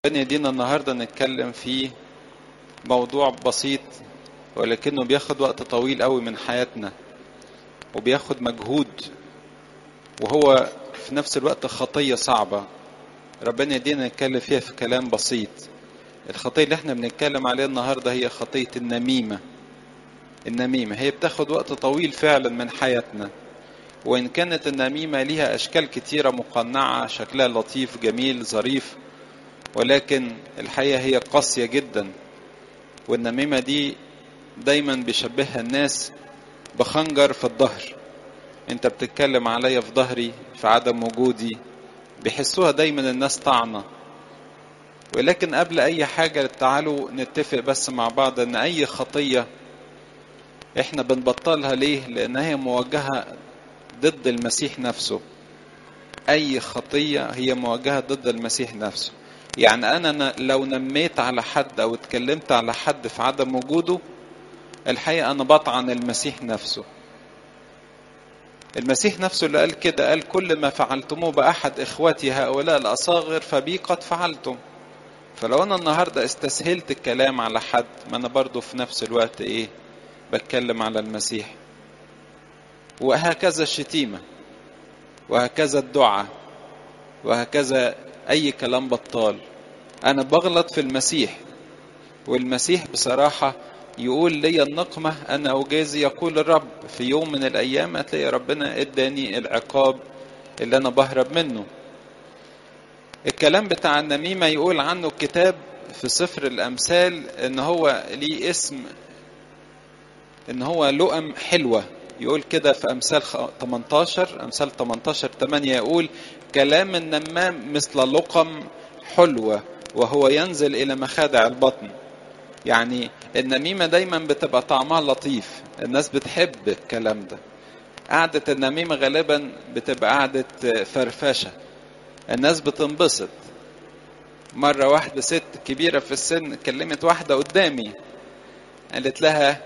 ربنا يدينا النهاردة نتكلم في موضوع بسيط ولكنه بياخد وقت طويل قوي من حياتنا وبياخد مجهود وهو في نفس الوقت خطية صعبة ربنا يدينا نتكلم فيها في كلام بسيط الخطية اللي احنا بنتكلم عليها النهاردة هي خطية النميمة النميمة هي بتاخد وقت طويل فعلا من حياتنا وإن كانت النميمة ليها أشكال كتيرة مقنعة شكلها لطيف جميل ظريف ولكن الحقيقة هي قاسية جدا والنميمة دي دايما بيشبهها الناس بخنجر في الظهر انت بتتكلم عليا في ظهري في عدم وجودي بيحسوها دايما الناس طعنة ولكن قبل اي حاجة تعالوا نتفق بس مع بعض ان اي خطية احنا بنبطلها ليه لان هي موجهة ضد المسيح نفسه اي خطية هي موجهة ضد المسيح نفسه يعني انا لو نميت على حد او اتكلمت على حد في عدم وجوده الحقيقة انا بطعن المسيح نفسه المسيح نفسه اللي قال كده قال كل ما فعلتموه بأحد إخوتي هؤلاء الأصاغر فبي قد فعلتم فلو أنا النهاردة استسهلت الكلام على حد ما أنا برضو في نفس الوقت إيه بتكلم على المسيح وهكذا الشتيمة وهكذا الدعاء وهكذا أي كلام بطال أنا بغلط في المسيح والمسيح بصراحة يقول لي النقمة أنا أجازي يقول الرب في يوم من الأيام هتلاقي ربنا إداني العقاب اللي أنا بهرب منه الكلام بتاع النميمة يقول عنه الكتاب في سفر الأمثال إن هو ليه اسم إن هو لؤم حلوة يقول كده في أمثال 18 أمثال 18 8 يقول كلام النمام مثل لقم حلوة وهو ينزل إلى مخادع البطن يعني النميمة دايما بتبقى طعمها لطيف الناس بتحب الكلام ده قعدة النميمة غالبا بتبقى قعدة فرفشة الناس بتنبسط مرة واحدة ست كبيرة في السن كلمت واحدة قدامي قالت لها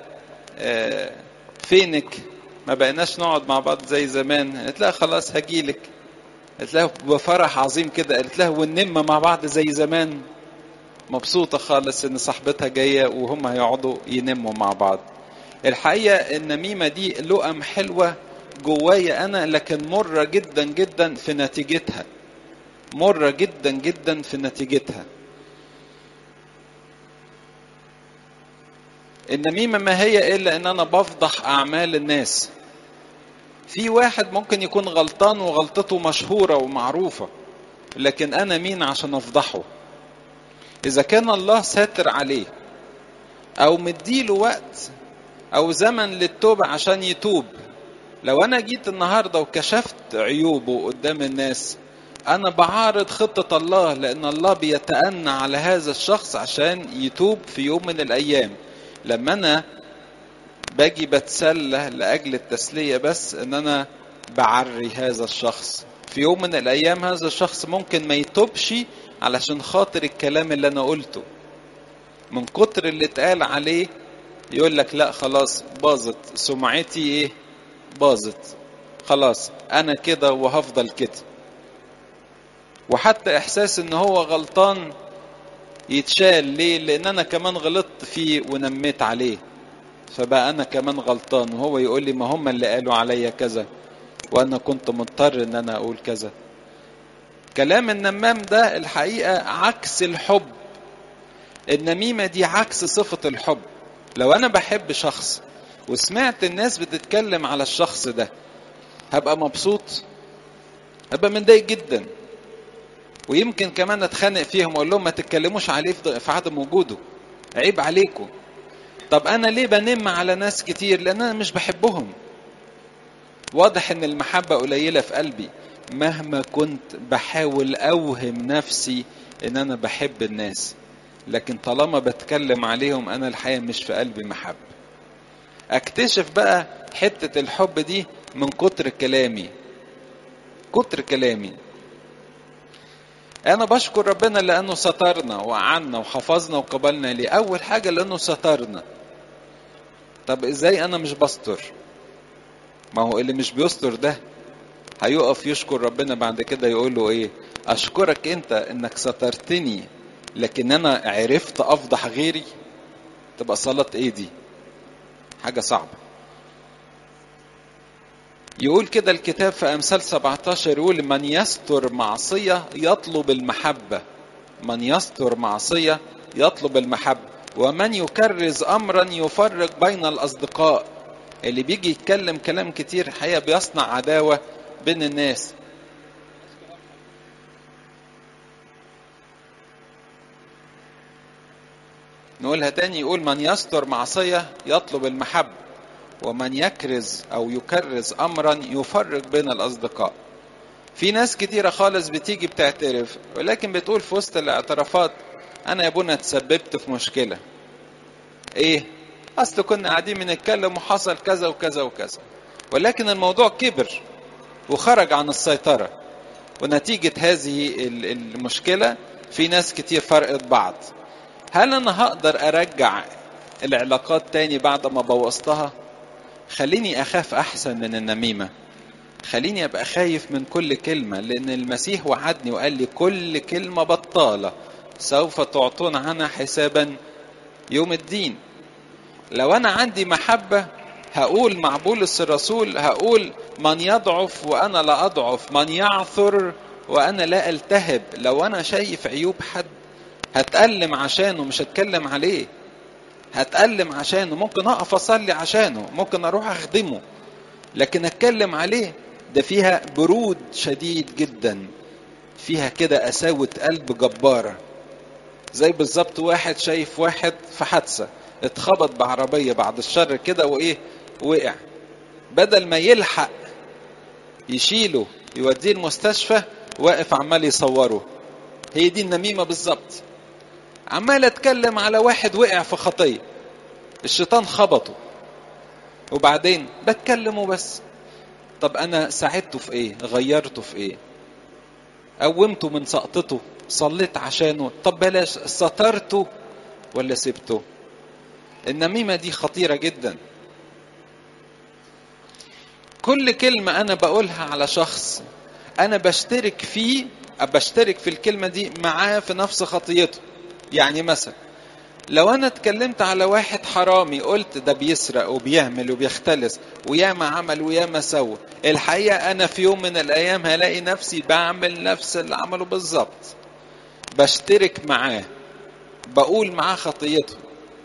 فينك ما بقيناش نقعد مع بعض زي زمان قالت لها خلاص هجيلك قالت لها بفرح عظيم كده قالت لها وننم مع بعض زي زمان مبسوطة خالص إن صاحبتها جاية وهم هيقعدوا ينموا مع بعض. الحقيقة النميمة دي لؤم حلوة جوايا أنا لكن مرة جدا جدا في نتيجتها. مرة جدا جدا في نتيجتها. النميمة ما هي إلا إن أنا بفضح أعمال الناس. في واحد ممكن يكون غلطان وغلطته مشهورة ومعروفة. لكن أنا مين عشان أفضحه؟ إذا كان الله ساتر عليه أو مديله وقت أو زمن للتوبة عشان يتوب لو أنا جيت النهاردة وكشفت عيوبه قدام الناس أنا بعارض خطة الله لأن الله بيتأنى على هذا الشخص عشان يتوب في يوم من الأيام لما أنا باجي بتسلى لأجل التسلية بس إن أنا بعري هذا الشخص في يوم من الأيام هذا الشخص ممكن ما يتوبش علشان خاطر الكلام اللي انا قلته من كتر اللي اتقال عليه يقول لك لا خلاص باظت سمعتي ايه باظت خلاص انا كده وهفضل كده وحتى احساس ان هو غلطان يتشال ليه لان انا كمان غلطت فيه ونميت عليه فبقى انا كمان غلطان وهو يقول لي ما هم اللي قالوا عليا كذا وانا كنت مضطر ان انا اقول كذا كلام النمام ده الحقيقة عكس الحب النميمة دي عكس صفة الحب لو أنا بحب شخص وسمعت الناس بتتكلم على الشخص ده هبقى مبسوط هبقى متضايق جدا ويمكن كمان اتخانق فيهم واقول لهم ما تتكلموش عليه في عدم وجوده عيب عليكم طب انا ليه بنم على ناس كتير لان انا مش بحبهم واضح ان المحبة قليلة في قلبي مهما كنت بحاول اوهم نفسي ان انا بحب الناس لكن طالما بتكلم عليهم انا الحقيقه مش في قلبي محبه اكتشف بقى حته الحب دي من كتر كلامي كتر كلامي انا بشكر ربنا لانه سترنا وعنا وحفظنا وقبلنا ليه اول حاجه لانه سترنا طب ازاي انا مش بستر ما هو اللي مش بيستر ده هيقف يشكر ربنا بعد كده يقول له ايه اشكرك انت انك سترتني لكن انا عرفت افضح غيري تبقى صلاة ايه دي حاجة صعبة يقول كده الكتاب في امثال 17 يقول من يستر معصية يطلب المحبة من يستر معصية يطلب المحبة ومن يكرز امرا يفرق بين الاصدقاء اللي بيجي يتكلم كلام كتير حقيقة بيصنع عداوة بين الناس نقولها تاني يقول من يستر معصية يطلب المحبة ومن يكرز أو يكرز أمرا يفرق بين الأصدقاء في ناس كتيرة خالص بتيجي بتعترف ولكن بتقول في وسط الاعترافات أنا يا ابونا تسببت في مشكلة إيه؟ أصل كنا قاعدين بنتكلم وحصل كذا وكذا وكذا ولكن الموضوع كبر وخرج عن السيطرة ونتيجة هذه المشكلة في ناس كتير فرقت بعض هل أنا هقدر أرجع العلاقات تاني بعد ما بوظتها خليني أخاف أحسن من النميمة خليني أبقى خايف من كل كلمة لأن المسيح وعدني وقال لي كل كلمة بطالة سوف تعطون عنها حسابا يوم الدين لو أنا عندي محبة هقول مع بولس الرسول هقول من يضعف وأنا لا أضعف من يعثر وأنا لا ألتهب لو أنا شايف عيوب حد هتألم عشانه مش هتكلم عليه هتألم عشانه ممكن أقف أصلي عشانه ممكن أروح أخدمه لكن أتكلم عليه ده فيها برود شديد جدا فيها كده قساوة قلب جبارة زي بالظبط واحد شايف واحد في حادثة اتخبط بعربية بعد الشر كده وإيه وقع بدل ما يلحق يشيله يوديه المستشفى واقف عمال يصوره هي دي النميمة بالظبط عمال اتكلم على واحد وقع في خطيه الشيطان خبطه وبعدين بتكلمه بس طب انا ساعدته في ايه غيرته في ايه قومته من سقطته صليت عشانه طب بلاش سترته ولا سبته النميمة دي خطيرة جدا كل كلمة أنا بقولها على شخص أنا بشترك فيه بشترك في الكلمة دي معاه في نفس خطيته يعني مثلا لو انا اتكلمت على واحد حرامي قلت ده بيسرق وبيعمل وبيختلس وياما عمل وياما سوى الحقيقة انا في يوم من الايام هلاقي نفسي بعمل نفس اللي عمله بالظبط بشترك معاه بقول معاه خطيته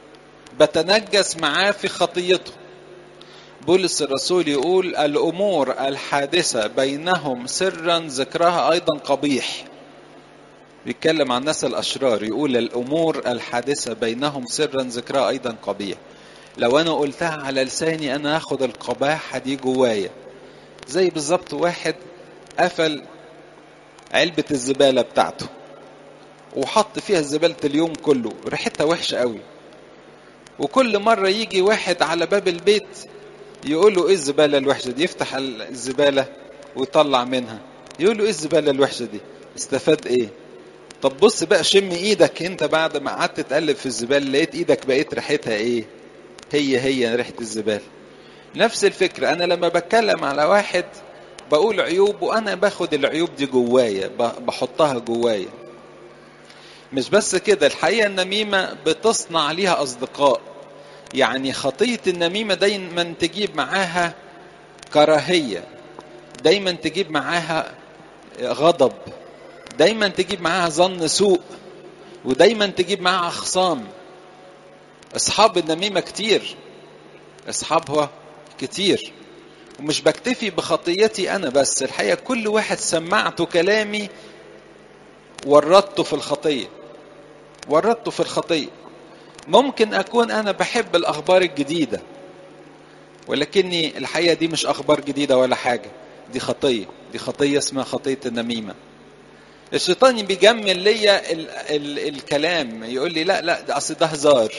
بتنجس معاه في خطيته بولس الرسول يقول الامور الحادثة بينهم سرا ذكرها ايضا قبيح بيتكلم عن الناس الأشرار يقول الأمور الحادثة بينهم سرا ذكرها أيضا قبيح لو أنا قلتها على لساني أنا هاخد القباحة دي جوايا زي بالظبط واحد قفل علبة الزبالة بتاعته وحط فيها زبالة اليوم كله ريحتها وحشة قوي وكل مرة يجي واحد على باب البيت يقول له ايه الزبالة الوحشة دي يفتح الزبالة ويطلع منها يقول له ايه الزبالة الوحشة دي استفاد ايه طب بص بقى شم ايدك انت بعد ما قعدت تقلب في الزباله لقيت ايدك بقيت ريحتها ايه هي هي ريحه الزباله نفس الفكره انا لما بتكلم على واحد بقول عيوب وانا باخد العيوب دي جوايا بحطها جوايا مش بس كده الحقيقه النميمه بتصنع ليها اصدقاء يعني خطيه النميمه دايما تجيب معاها كراهيه دايما تجيب معاها غضب دايما تجيب معاها ظن سوء ودايما تجيب معاها خصام اصحاب النميمة كتير اصحابها كتير ومش بكتفي بخطيتي انا بس الحقيقة كل واحد سمعته كلامي ورطته في الخطية ورطته في الخطية ممكن اكون انا بحب الاخبار الجديدة ولكني الحقيقة دي مش اخبار جديدة ولا حاجة دي خطية دي خطية اسمها خطية النميمة الشيطان بيجمل ليا ال ال الكلام يقول لي لا لا ده اصل ده هزار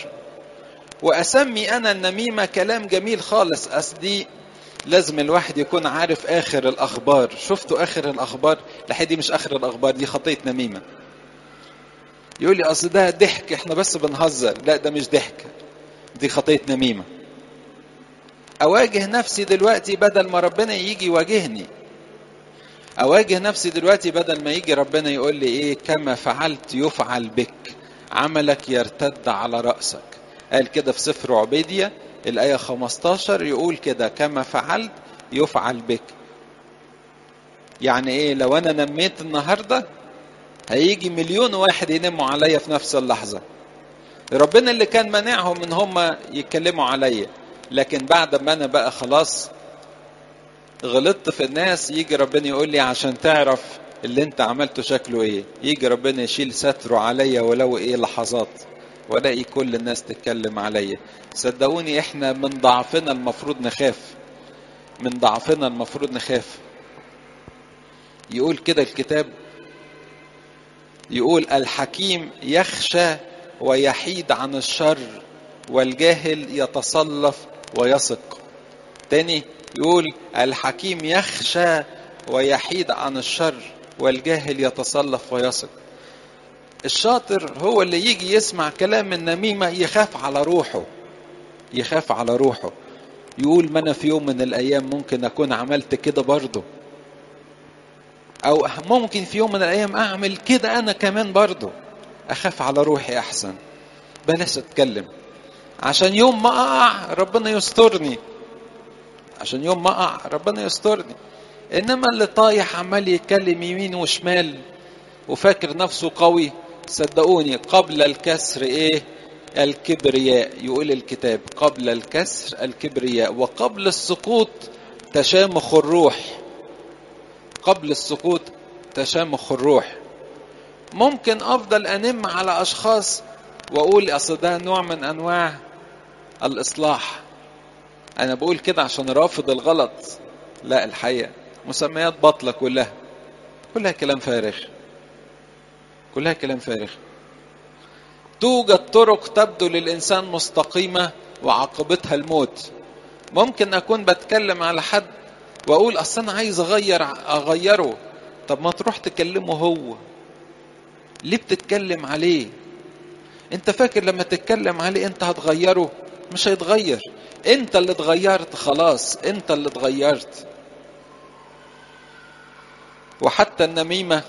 واسمي انا النميمه كلام جميل خالص اصل دي لازم الواحد يكون عارف اخر الاخبار شفتوا اخر الاخبار لا دي مش اخر الاخبار دي خطيه نميمه يقول لي اصل ده ضحك احنا بس بنهزر لا ده مش ضحك دي خطيه نميمه اواجه نفسي دلوقتي بدل ما ربنا يجي يواجهني اواجه نفسي دلوقتي بدل ما يجي ربنا يقول لي ايه كما فعلت يفعل بك عملك يرتد على رأسك قال كده في سفر عبيدية الآية 15 يقول كده كما فعلت يفعل بك يعني ايه لو انا نميت النهارده هيجي مليون واحد ينموا عليا في نفس اللحظه ربنا اللي كان مانعهم ان هم يتكلموا عليا لكن بعد ما انا بقى خلاص غلطت في الناس يجي ربنا يقول لي عشان تعرف اللي انت عملته شكله ايه يجي ربنا يشيل ستره عليا ولو ايه لحظات والاقي كل الناس تتكلم عليا صدقوني احنا من ضعفنا المفروض نخاف من ضعفنا المفروض نخاف يقول كده الكتاب يقول الحكيم يخشى ويحيد عن الشر والجاهل يتصلف ويثق تاني يقول الحكيم يخشى ويحيد عن الشر والجاهل يتصلف ويثق الشاطر هو اللي يجي يسمع كلام النميمة يخاف على روحه يخاف على روحه يقول ما انا في يوم من الايام ممكن اكون عملت كده برضه او ممكن في يوم من الايام اعمل كده انا كمان برضه اخاف على روحي احسن بلاش اتكلم عشان يوم ما اقع ربنا يسترني عشان يوم ما اقع ربنا يسترني انما اللي طايح عمال يتكلم يمين وشمال وفاكر نفسه قوي صدقوني قبل الكسر ايه الكبرياء يقول الكتاب قبل الكسر الكبرياء وقبل السقوط تشامخ الروح قبل السقوط تشامخ الروح ممكن افضل انم على اشخاص واقول اصل ده نوع من انواع الاصلاح انا بقول كده عشان رافض الغلط لا الحقيقه مسميات باطله كلها كلها كلام فارغ كلها كلام فارغ توجد طرق تبدو للانسان مستقيمه وعاقبتها الموت ممكن اكون بتكلم على حد واقول اصل انا عايز اغير اغيره طب ما تروح تكلمه هو ليه بتتكلم عليه انت فاكر لما تتكلم عليه انت هتغيره مش هيتغير انت اللي اتغيرت خلاص انت اللي اتغيرت وحتى النميمه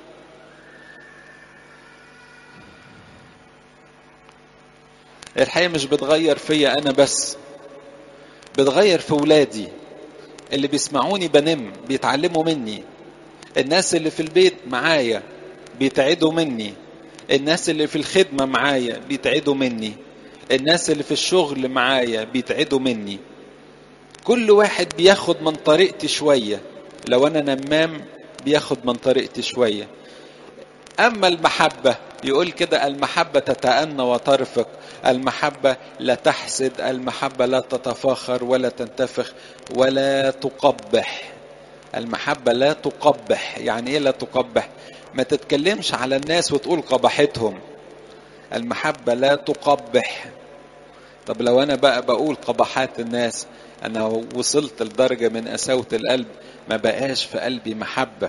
الحقيقه مش بتغير فيا انا بس بتغير في ولادي اللي بيسمعوني بنم بيتعلموا مني الناس اللي في البيت معايا بيتعدوا مني الناس اللي في الخدمة معايا بيتعدوا مني الناس اللي في الشغل معايا بيتعدوا مني كل واحد بياخد من طريقتي شوية لو أنا نمام بياخد من طريقتي شوية أما المحبة يقول كده المحبة تتأنى وترفق المحبة لا تحسد المحبة لا تتفاخر ولا تنتفخ ولا تقبح المحبة لا تقبح يعني ايه لا تقبح ما تتكلمش على الناس وتقول قبحتهم المحبة لا تقبح طب لو انا بقى بقول قبحات الناس انا وصلت لدرجة من قساوة القلب ما بقاش في قلبي محبة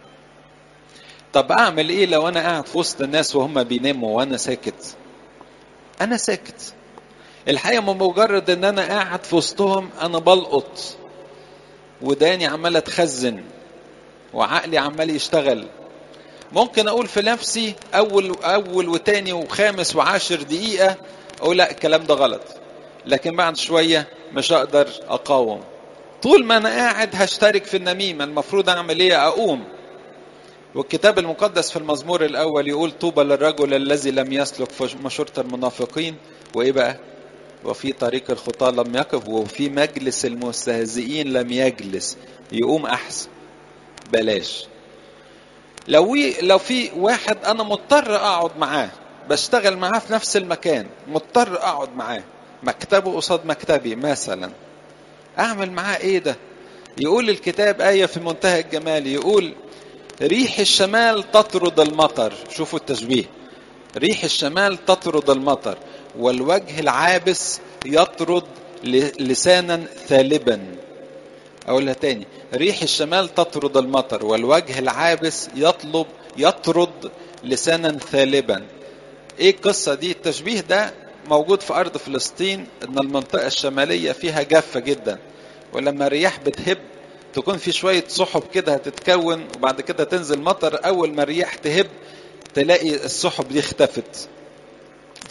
طب اعمل ايه لو انا قاعد في وسط الناس وهم بيناموا وانا ساكت انا ساكت الحقيقه بمجرد ان انا قاعد في وسطهم انا بلقط وداني عماله تخزن وعقلي عمال يشتغل ممكن اقول في نفسي اول اول وتاني وخامس وعاشر دقيقه اقول لا الكلام ده غلط لكن بعد شويه مش هقدر اقاوم طول ما انا قاعد هشترك في النميمه المفروض اعمل ايه اقوم والكتاب المقدس في المزمور الاول يقول طوبى للرجل الذي لم يسلك في مشورة المنافقين وايه بقى وفي طريق الخطاة لم يقف وفي مجلس المستهزئين لم يجلس يقوم احسن بلاش لو لو في واحد انا مضطر اقعد معاه بشتغل معاه في نفس المكان مضطر اقعد معاه مكتبه قصاد مكتبي مثلا اعمل معاه ايه ده يقول الكتاب آية في منتهى الجمال يقول ريح الشمال تطرد المطر شوفوا التشبيه ريح الشمال تطرد المطر والوجه العابس يطرد لسانا ثالبا اقولها تاني ريح الشمال تطرد المطر والوجه العابس يطلب يطرد لسانا ثالبا ايه القصه دي التشبيه ده موجود في ارض فلسطين ان المنطقه الشماليه فيها جافه جدا ولما الرياح بتهب تكون في شوية سحب كده هتتكون وبعد كده تنزل مطر أول ما الرياح تهب تلاقي السحب دي اختفت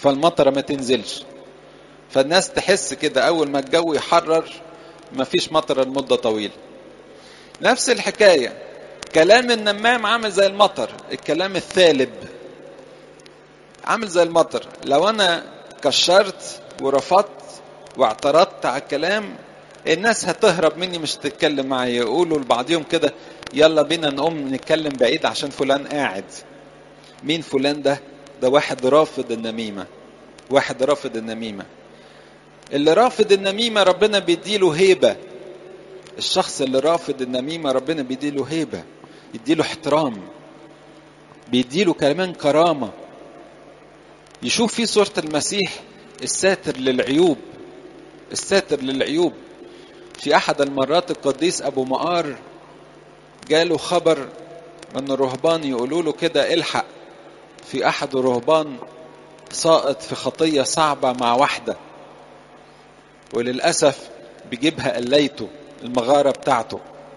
فالمطره ما تنزلش فالناس تحس كده اول ما الجو يحرر مفيش مطره لمده طويله نفس الحكايه كلام النمام عامل زي المطر الكلام الثالب عامل زي المطر لو انا كشرت ورفضت واعترضت على الكلام الناس هتهرب مني مش تتكلم معايا يقولوا لبعضهم كده يلا بينا نقوم نتكلم بعيد عشان فلان قاعد مين فلان ده ده واحد رافض النميمة واحد رافض النميمة اللي رافض النميمة ربنا بيديله هيبة الشخص اللي رافض النميمة ربنا بيديله هيبة يديله احترام بيديله كمان كرامة يشوف في صورة المسيح الساتر للعيوب الساتر للعيوب في أحد المرات القديس أبو مقار جاله خبر من الرهبان يقولوا له كده الحق في أحد الرهبان ساقط في خطية صعبة مع واحدة وللأسف بيجيبها قليته المغارة بتاعته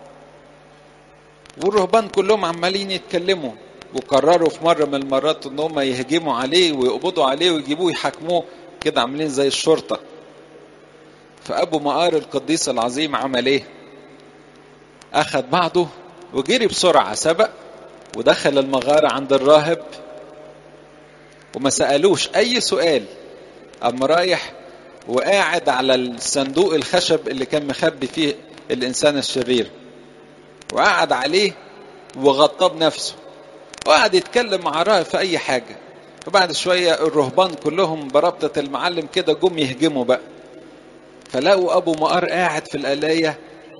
والرهبان كلهم عمالين يتكلموا وقرروا في مرة من المرات ان هم يهجموا عليه ويقبضوا عليه ويجيبوه يحاكموه كده عاملين زي الشرطة فأبو مقار القديس العظيم عمل ايه أخذ بعضه وجري بسرعة سبق ودخل المغارة عند الراهب وما سألوش أي سؤال أما رايح وقاعد على الصندوق الخشب اللي كان مخبي فيه الإنسان الشرير وقعد عليه وغطاه بنفسه وقعد يتكلم مع الراهب في أي حاجة وبعد شوية الرهبان كلهم بربطة المعلم كده جم يهجموا بقى فلقوا أبو مقار قاعد في القلاية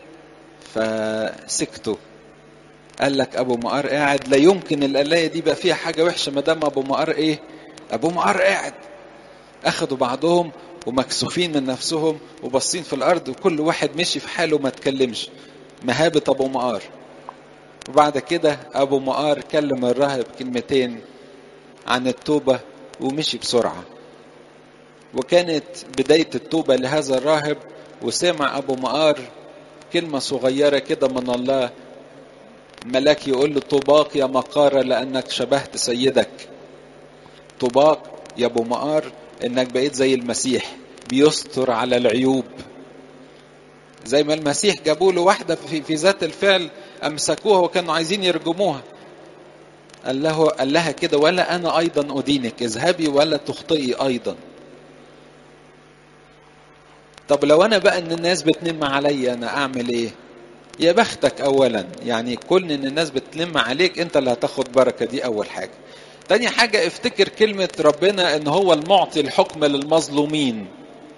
فسكتوا قال لك أبو مقار قاعد لا يمكن القلاية دي بقى فيها حاجة وحشة ما دام أبو مقار إيه أبو مقار قاعد أخدوا بعضهم ومكسوفين من نفسهم وباصين في الأرض وكل واحد مشي في حاله ما تكلمش مهابة أبو مقار وبعد كده أبو مقار كلم الراهب كلمتين عن التوبة ومشي بسرعة وكانت بداية التوبة لهذا الراهب وسمع أبو مقار كلمة صغيرة كده من الله ملاك يقول له طوباك يا مقارة لأنك شبهت سيدك طوباك يا أبو مقار إنك بقيت زي المسيح بيستر على العيوب زي ما المسيح جابوا له واحدة في, في ذات الفعل أمسكوها وكانوا عايزين يرجموها قال له قال لها كده ولا أنا أيضا أدينك اذهبي ولا تخطئي أيضا طب لو أنا بقى إن الناس بتنم عليا أنا أعمل إيه؟ يا بختك أولا يعني كون إن الناس بتلم عليك أنت اللي هتاخد بركة دي أول حاجة. تاني حاجة افتكر كلمة ربنا إن هو المعطي الحكم للمظلومين.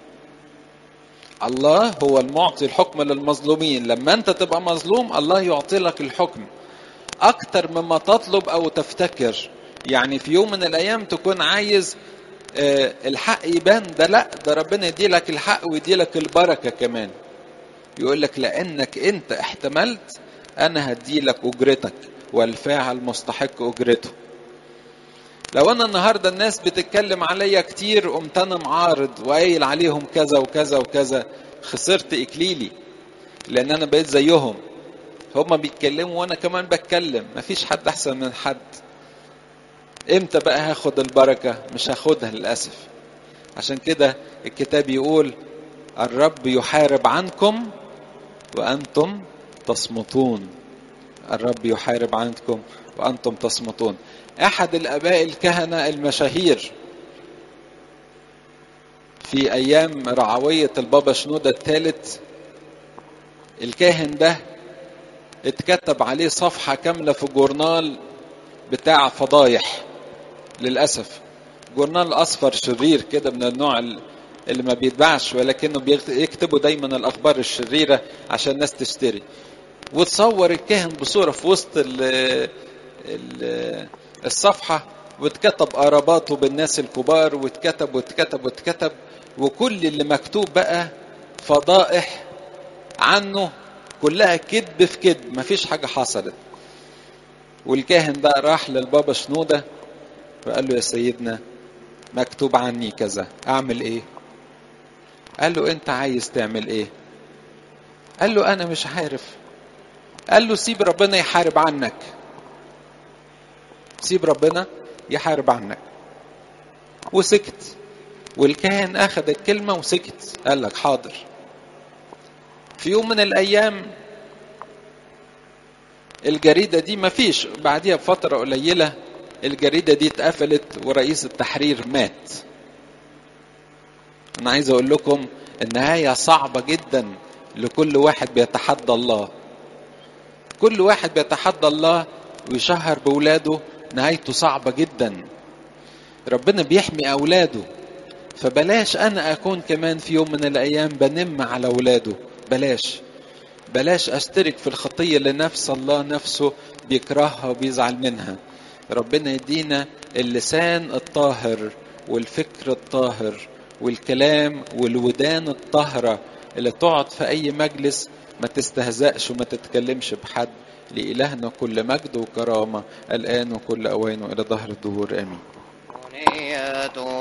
الله هو المعطي الحكم للمظلومين لما أنت تبقى مظلوم الله يعطي لك الحكم أكتر مما تطلب أو تفتكر يعني في يوم من الأيام تكون عايز الحق يبان ده لا ده ربنا يدي لك الحق ويدي لك البركة كمان يقول لك لأنك أنت احتملت أنا هدي لك أجرتك والفاعل مستحق أجرته لو أنا النهاردة الناس بتتكلم عليا كتير قمت أنا معارض وقايل عليهم كذا وكذا وكذا خسرت إكليلي لأن أنا بقيت زيهم هما بيتكلموا وأنا كمان بتكلم مفيش حد أحسن من حد امتى بقى هاخد البركة مش هاخدها للأسف عشان كده الكتاب يقول الرب يحارب عنكم وأنتم تصمتون الرب يحارب عنكم وأنتم تصمتون أحد الآباء الكهنة المشاهير في أيام رعوية البابا شنودة الثالث الكاهن ده اتكتب عليه صفحة كاملة في جورنال بتاع فضايح للأسف جورنال أصفر شرير كده من النوع اللي ما بيتباعش ولكنه بيكتبوا دايما الأخبار الشريرة عشان الناس تشتري وتصور الكاهن بصورة في وسط ال ال الصفحة واتكتب قراباته بالناس الكبار واتكتب واتكتب واتكتب وكل اللي مكتوب بقى فضائح عنه كلها كذب في كذب مفيش حاجة حصلت والكاهن ده راح للبابا شنودة وقال له يا سيدنا مكتوب عني كذا اعمل ايه قال له انت عايز تعمل ايه قال له انا مش عارف قال له سيب ربنا يحارب عنك سيب ربنا يحارب عنك وسكت والكاهن اخذ الكلمه وسكت قال لك حاضر في يوم من الايام الجريدة دي مفيش بعديها بفترة قليلة الجريدة دي اتقفلت ورئيس التحرير مات أنا عايز أقول لكم النهاية صعبة جدا لكل واحد بيتحدى الله كل واحد بيتحدى الله ويشهر بولاده نهايته صعبة جدا ربنا بيحمي أولاده فبلاش أنا أكون كمان في يوم من الأيام بنم على أولاده بلاش بلاش أشترك في الخطية اللي نفس الله نفسه بيكرهها وبيزعل منها ربنا يدينا اللسان الطاهر والفكر الطاهر والكلام والودان الطاهرة اللي تقعد في أي مجلس ما تستهزأش وما تتكلمش بحد لإلهنا كل مجد وكرامة الآن وكل أوان وإلى ظهر الدهور آمين أغنية